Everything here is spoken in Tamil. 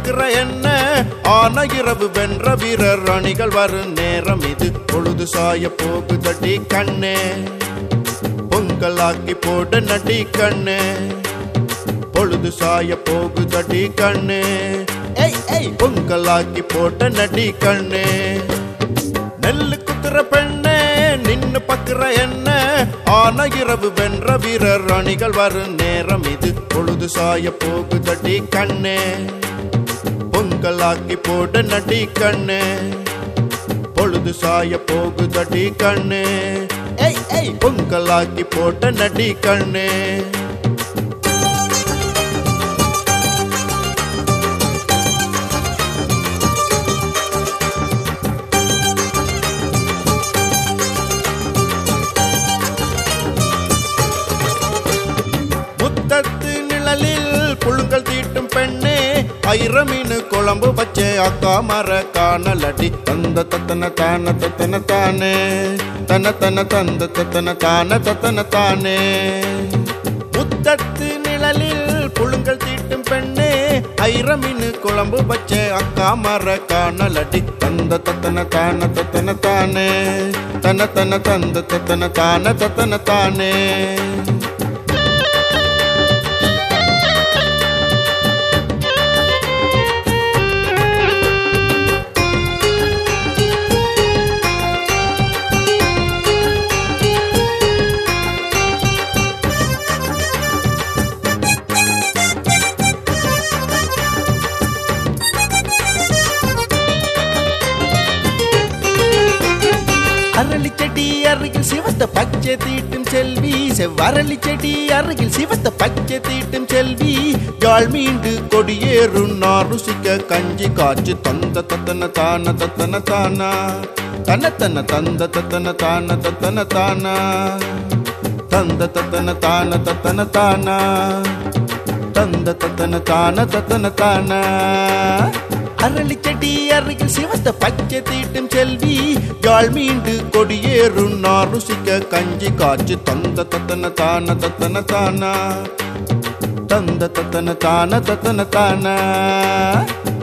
பக்குற என்ன ஆன இரவு வென்ற வீரர் அணிகள் வரும் நேரம் இது பொழுது சாய போகுதடி கண்ணே பொங்கலாக்கி போட நடி கண்ணே பொழுது சாய போகுதடி கண்ணே ஏய் ஏய் பொங்கலாக்கி போட்ட நடி கண்ணே நெல்லு குத்துற பெண்ணே நின்னு பக்குற என்ன ஆன இரவு வென்ற வீரர் அணிகள் வரும் நேரம் இது பொழுது சாய போகுதடி கண்ணே பொங்கலாக்கி போட நடி கண்ணே பொழுது சாய போகுதடி கண்ணே ஏய் ஏய் பொங்கலாக்கி போட்ட நடி கண்ணே முத்தத்து நிழலில் புழுங்கள் தீட்டும் பெண்ணே ஐரமீனு குழம்பு வச்சே அக்கா மர காணலடி தந்த தத்தன தான தத்தன தானே தன தன தந்த தத்தன தான தத்தன தானே முத்தத்து நிழலில் புழுங்கள் தீட்டும் பெண்ணே ஐரமீனு குழம்பு வச்சே அக்கா மர காணலடி தந்த தத்தன தான தத்தன தானே தன தன தந்த தத்தன தான தத்தன தானே அரளி செடி அருகில் சிவத்த பச்சை தீட்டும் செல்வி செவ்வரளி செடி அருகில் சிவத்த பச்சை தீட்டும் செல்வி யாழ் மீண்டு கொடியேறும் நாருசிக்க கஞ்சி காய்ச்சி தந்த தத்தன தான தத்தன தானா தன தன தந்த தத்தன தான தத்தன தானா தந்த தத்தன தான தத்தன தானா தந்த தத்தன தான தத்தன தானா அரளி செடி அருகில் சிவத்த பச்சை தீட்டும் செல்வி யாழ் மீண்டு கொடியேறும் நாருசிக்க கஞ்சி காய்ச்சி தந்த தத்தன தான தத்தன தானா தந்த தத்தன தான தத்தன தானா